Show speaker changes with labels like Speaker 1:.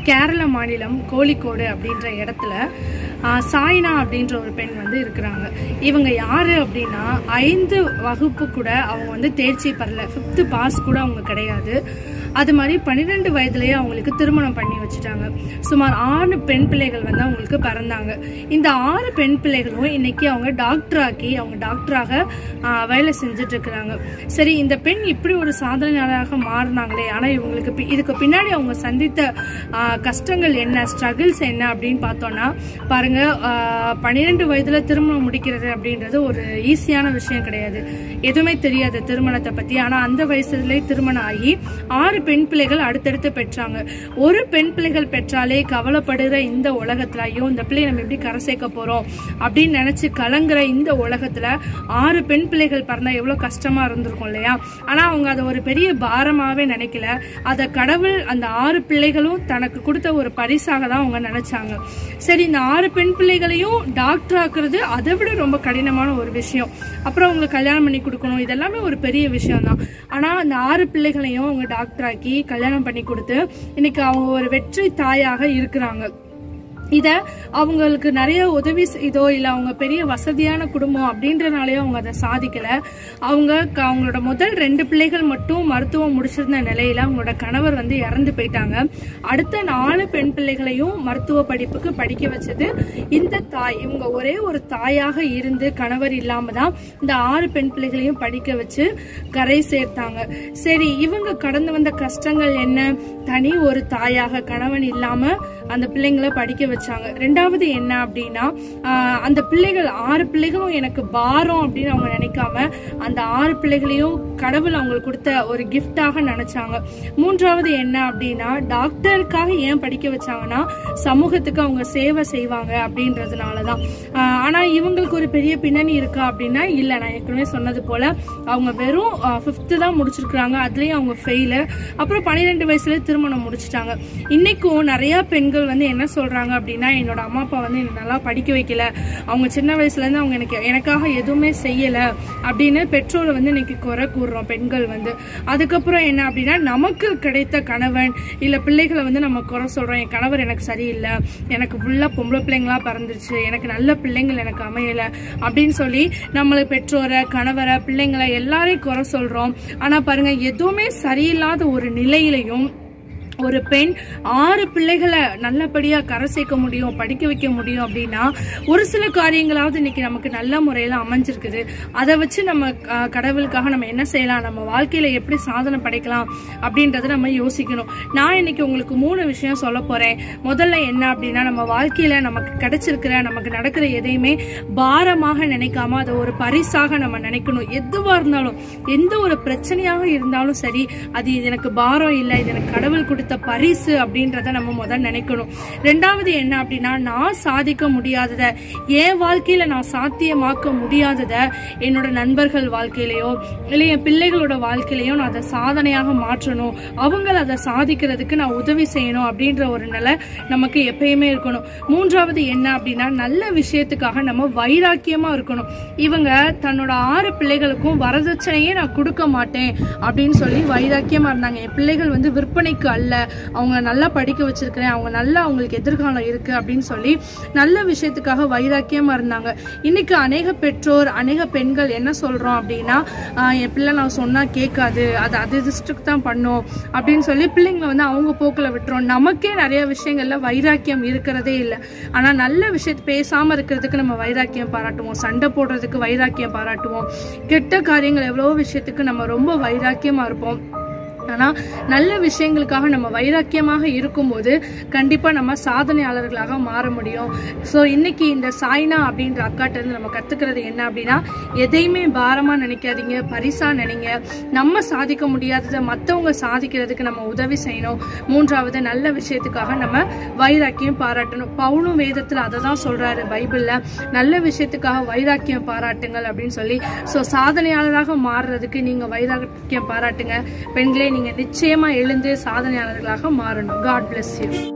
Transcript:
Speaker 1: கேரள மாநிலம் கோழிக்கோடு அப்படின்ற இடத்துல ஆஹ், சாய்னா அப்படின்ற ஒரு பெண் வந்து இருக்கிறாங்க இவங்க யாரு அப்படின்னா ஐந்து வகுப்பு கூட அவங்க வந்து தேர்ச்சி பெறல ஃபிஃப்த்து பாஸ் கூட அவங்க கிடையாது அது மாதிரி பன்னிரெண்டு வயதுலயே அவங்களுக்கு திருமணம் பண்ணி வச்சுட்டாங்க சுமார் ஆறு பெண் பிள்ளைகள் வந்து அவங்களுக்கு பிறந்தாங்க இந்த ஆறு பெண் பிள்ளைகளும் இன்னைக்கு அவங்க டாக்டர் ஆக்கி அவங்க டாக்டராக ஆஹ், வேலை செஞ்சுட்டு இருக்கிறாங்க சரி இந்த பெண் இப்படி ஒரு சாதனையாளராக மாறினாங்களே ஆனா இவங்களுக்கு பி- இதுக்கு பின்னாடி அவங்க சந்தித்த ஆஹ், கஷ்டங்கள் என்ன ஸ்ட்ரகிள்ஸ் என்ன அப்படின்னு பார்த்தோம்னா பாருங்க ஆஹ், பன்னிரெண்டு வயதுல திருமணம் முடிக்கிறது அப்படின்றது ஒரு ஈஸியான விஷயம் கிடையாது எதுவுமே தெரியாது திருமணத்தை பத்தி ஆனா அந்த வயசுலயே திருமணம் ஆகி ஆறு பெண் பிள்ளைகள் அடுத்தடுத்து பெற்றாங்க ஒரு பெண் பிள்ளைகள் பெற்றாலே கவலைப்படுகிற இந்த உலகத்துல ஐயோ இந்த பிள்ளையை நம்ம எப்படி கரை சேர்க்க போறோம் அப்படின்னு நினைச்சு கலங்குற இந்த உலகத்துல ஆறு பெண் பிள்ளைகள் பிறந்தா எவ்வளவு கஷ்டமா இருந்திருக்கும் இல்லையா ஆனா அவங்க அதை ஒரு பெரிய பாரமாவே நினைக்கல அதை கடவுள் அந்த ஆறு பிள்ளைகளும் தனக்கு கொடுத்த ஒரு பரிசாக தான் அவங்க நினைச்சாங்க சரி இந்த ஆறு பெண் பிள்ளைகளையும் டாக்டர் ஆக்குறது அதை விட ரொம்ப கடினமான ஒரு விஷயம் அப்புறம் அவங்களுக்கு கல்யாணம் பண்ணி கொடுக்கணும் இதெல்லாமே ஒரு பெரிய விஷயம் தான் ஆனா அந்த ஆறு பிள்ளைகளையும் அவங்க டாக்டர் ஆக்கி கல்யாணம் பண்ணி கொடுத்து இன்னைக்கு அவங்க ஒரு வெற்றி தாயாக இருக்கிறாங்க இத அவங்களுக்கு நிறைய உதவி செய்தோ இல்ல அவங்க பெரிய வசதியான குடும்பம் அப்படின்றனாலயோ அவங்க அதை சாதிக்கல அவங்க க- அவங்களோட முதல் ரெண்டு பிள்ளைகள் மட்டும் மருத்துவம் முடிச்சிருந்த நிலையில அவங்களோட கணவர் வந்து இறந்து போயிட்டாங்க அடுத்த நாலு பெண் பிள்ளைகளையும் மருத்துவ படிப்புக்கு படிக்க வச்சது இந்த தாய் இவங்க ஒரே ஒரு தாயாக இருந்து கணவர் இல்லாம தான் இந்த ஆறு பெண் பிள்ளைகளையும் படிக்க வச்சு கரை சேர்த்தாங்க சரி இவங்க கடந்து வந்த கஷ்டங்கள் என்ன தனி ஒரு தாயாக கணவன் இல்லாம அந்த பிள்ளைங்களை படிக்க வச்சாங்க ரெண்டாவது என்ன அப்படின்னா ஆஹ், அந்த பிள்ளைகள் ஆறு பிள்ளைகளும் எனக்கு பாரம் அப்படின்னு அவங்க நினைக்காம அந்த ஆறு பிள்ளைகளையும் கடவுள் அவங்களுக்கு கொடுத்த ஒரு கிஃப்டாக நினைச்சாங்க மூன்றாவது என்ன அப்படின்னா டாக்டருக்காக ஏன் படிக்க வச்சாங்கன்னா சமூகத்துக்கு அவங்க சேவை செய்வாங்க அப்படின்றதுனாலதான் ஆஹ், ஆனா இவங்களுக்கு ஒரு பெரிய பின்னணி இருக்கா அப்படின்னா இல்ல நான் ஏற்கனவே சொன்னது போல அவங்க வெறும் ஃபிஃப்த்து தான் முடிச்சிருக்காங்க அதுலயும் அவங்க ஃபெயிலு அப்புறம் பன்னிரெண்டு வயசுல திருமணம் முடிச்சிட்டாங்க இன்னைக்கும் நிறைய பெண்கள் வந்து என்ன சொல்றாங்க அப்படின்னா என்னோட அம்மா அப்பா வந்து என்னை நல்லா படிக்க வைக்கல அவங்க சின்ன வயசுல இருந்து அவங்க எனக்கு எனக்காக எதுவுமே செய்யல அப்படின்னு பெற்றோரை வந்து இன்னைக்கு குறை கூறுறோம் பெண்கள் வந்து அதுக்கப்புறம் என்ன அப்படின்னா நமக்கு கிடைத்த கணவன் இல்ல பிள்ளைகளை வந்து நம்ம குறை சொல்றோம் என் கணவர் எனக்கு சரியில்லை எனக்கு ஃபுல்லா பொம்பளை பிள்ளைங்களா பிறந்துருச்சு எனக்கு நல்ல பிள்ளைங்கள் எனக்கு அமையல அப்படின்னு சொல்லி நம்மளை பெற்றோரை கணவரை பிள்ளைங்களை எல்லாரையும் குறை சொல்றோம் ஆனா பாருங்க எதுவுமே சரியில்லாத ஒரு நிலையிலையும் ஒரு பெண் ஆறு பிள்ளைகளை நல்லபடியா கரை சேர்க்க முடியும் படிக்க வைக்க முடியும் அப்படின்னா ஒரு சில காரியங்களாவது இன்னைக்கு நமக்கு நல்ல முறையில அமைஞ்சிருக்குது அதை வச்சு நம்ம அஹ், கடவுளுக்காக நம்ம என்ன செய்யலாம் நம்ம வாழ்க்கையில எப்படி சாதனை படைக்கலாம் அப்படின்றத நம்ம யோசிக்கணும் நான் இன்னைக்கு உங்களுக்கு மூணு விஷயம் சொல்ல போறேன் முதல்ல என்ன அப்படின்னா நம்ம வாழ்க்கையில நமக்கு கிடைச்சிருக்கிற நமக்கு நடக்கிற எதையுமே பாரமாக நினைக்காம அதை ஒரு பரிசாக நம்ம நினைக்கணும் எதுவா இருந்தாலும் எந்த ஒரு பிரச்சனையாக இருந்தாலும் சரி அது இது எனக்கு பாரம் இல்லை இது எனக்கு கடவுள் கொடுத்த பரிசு அப்படின்றத நம்ம முதல் நினைக்கணும் ரெண்டாவது என்ன அப்படின்னா நான் சாதிக்க முடியாததை என் வாழ்க்கையில நான் சாத்தியமாக்க முடியாததை என்னோட நண்பர்கள் வாழ்க்கையிலயோ இல்லை என் பிள்ளைகளோட வாழ்க்கையிலயோ நான் அதை சாதனையாக மாற்றணும் அவங்கள அதை சாதிக்கிறதுக்கு நான் உதவி செய்யணும் அப்படின்ற ஒரு நிலை நமக்கு எப்பயுமே இருக்கணும் மூன்றாவது என்ன அப்படின்னா நல்ல விஷயத்துக்காக நம்ம வைராக்கியமா இருக்கணும் இவங்க தன்னோட ஆறு பிள்ளைகளுக்கும் வரதட்சணையே நான் கொடுக்க மாட்டேன் அப்படின்னு சொல்லி வைராக்கியமா இருந்தாங்க என் பிள்ளைகள் வந்து விற்பனைக்கு அல்ல அவங்க நல்லா படிக்க வச்சிருக்கிறேன் அவங்க நல்லா அவங்களுக்கு எதிர்காலம் இருக்கு அப்படின்னு சொல்லி நல்ல விஷயத்துக்காக வைராக்கியமா இருந்தாங்க இன்னைக்கு அநேக பெற்றோர் அநேக பெண்கள் என்ன சொல்றோம் அப்படின்னா ஆஹ் என் பிள்ளை நான் சொன்னா கேட்காது அது அது இஷ்டத்துக்கு தான் பண்ணும் அப்படின்னு சொல்லி பிள்ளைங்களை வந்து அவங்க போக்குல விட்டுறோம் நமக்கே நிறைய விஷயங்கள்ல வைராக்கியம் இருக்கிறதே இல்லை ஆனா நல்ல விஷயத்தை பேசாம இருக்கிறதுக்கு நம்ம வைராக்கியம் பாராட்டுவோம் சண்டை போடுறதுக்கு வைராக்கியம் பாராட்டுவோம் கெட்ட காரியங்கள் எவ்வளவோ விஷயத்துக்கு நம்ம ரொம்ப வைராக்கியமா இருப்போம் ஆனா நல்ல விஷயங்களுக்காக நம்ம வைராக்கியமாக இருக்கும்போது கண்டிப்பா நம்ம சாதனையாளர்களாக மாற முடியும் ஸோ இன்னைக்கு இந்த சாய்னா அப்படின்ற அக்காட்ட இருந்து நம்ம கத்துக்கிறது என்ன அப்படின்னா எதையுமே பாரமா நினைக்காதீங்க பரிசா நினைங்க நம்ம சாதிக்க முடியாததை மத்தவங்க சாதிக்கிறதுக்கு நம்ம உதவி செய்யணும் மூன்றாவது நல்ல விஷயத்துக்காக நம்ம வைராக்கியம் பாராட்டணும் பவுலும் வேதத்துல அதை தான் சொல்றாரு பைபிள்ல நல்ல விஷயத்துக்காக வைராக்கியம் பாராட்டுங்கள் அப்படின்னு சொல்லி ஸோ சாதனையாளராக மாறுறதுக்கு நீங்க வைராக்கியம் பாராட்டுங்க பெண்களே நீங்க நிச்சயமா எழுந்து சாதனையாளர்களாக மாறணும் காட் bless you